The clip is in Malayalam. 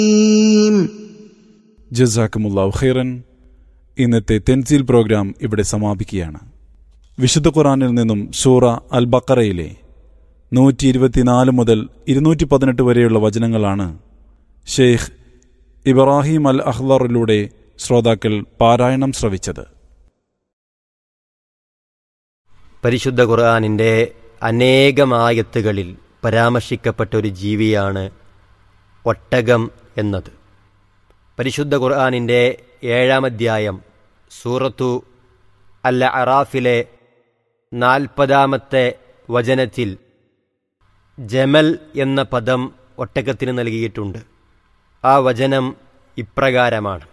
ജസാക്കുമുല്ലാഹു ഖൈറൻ ഇന്നത്തെ തെൻസീൽ പ്രോഗ്രാം ഇവിടെ സമാപിക്കുകയാണ് വിശുദ്ധ ഖുറാനിൽ നിന്നും സൂറ അൽ ബക്കറയിലെ നൂറ്റി ഇരുപത്തിനാല് മുതൽ ഇരുന്നൂറ്റി പതിനെട്ട് വരെയുള്ള വചനങ്ങളാണ് ഷെയ്ഖ് ഇബ്രാഹിം അൽ അഹ്ലറിലൂടെ ശ്രോതാക്കൾ പാരായണം ശ്രവിച്ചത് പരിശുദ്ധ ഖുർആാനിൻ്റെ അനേകമായത്തുകളിൽ പരാമർശിക്കപ്പെട്ട ഒരു ജീവിയാണ് ഒട്ടകം എന്നത് പരിശുദ്ധ ഖുർആാനിൻ്റെ ഏഴാം അധ്യായം സൂറത്തു അൽ അറാഫിലെ നാൽപ്പതാമത്തെ വചനത്തിൽ ജമൽ എന്ന പദം ഒട്ടകത്തിന് നൽകിയിട്ടുണ്ട് ആ വചനം ഇപ്രകാരമാണ്